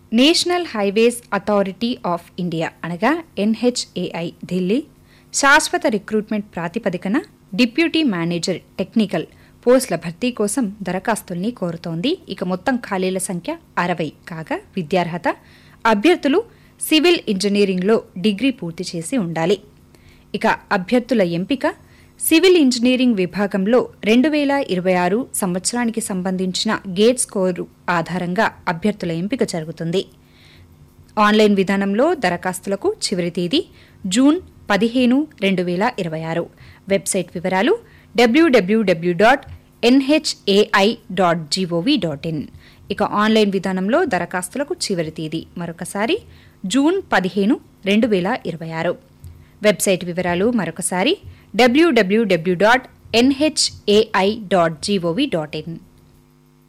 national Highways Authority of India అనగా NHAI Delhi శాశ్వత recruitment ప్రాతిపదికన డిప్యూటీ మేనేజర్ టెక్నికల్ పోస్టుల భర్తీ కోసం దరఖాస్తుల్ని కోరుతోంది ఇక మొత్తం ఖాళీల సంఖ్య అరవై కాగా విద్యార్హత అభ్యర్థులు సివిల్ ఇంజనీరింగ్లో డిగ్రీ పూర్తి చేసి ఉండాలి ఇక అభ్యర్థుల ఎంపిక సివిల్ ఇంజనీరింగ్ విభాగంలో రెండు వేల ఇరవై ఆరు సంవత్సరానికి సంబంధించిన గేట్ స్కోరు ఆధారంగా అభ్యర్థుల ఎంపిక జరుగుతుంది ఆన్లైన్ విధానంలో దరఖాస్తులకు చివరి తేదీ జూన్ పదిహేను రెండు వేల ఇరవై ఆరు వెబ్సైట్ వివరాలు WWW dot NHAI dot GOV dot in ఇక ఆన్లైన్ విధానంలో దరఖాస్తులకు చివరి తేదీ మరొకసారి జూన్ పదిహేను రెండు వేల ఇరవై ఆరు వెబ్సైట్ వివరాలు మరొకసారి WWW dot NHAI dot GOV dot in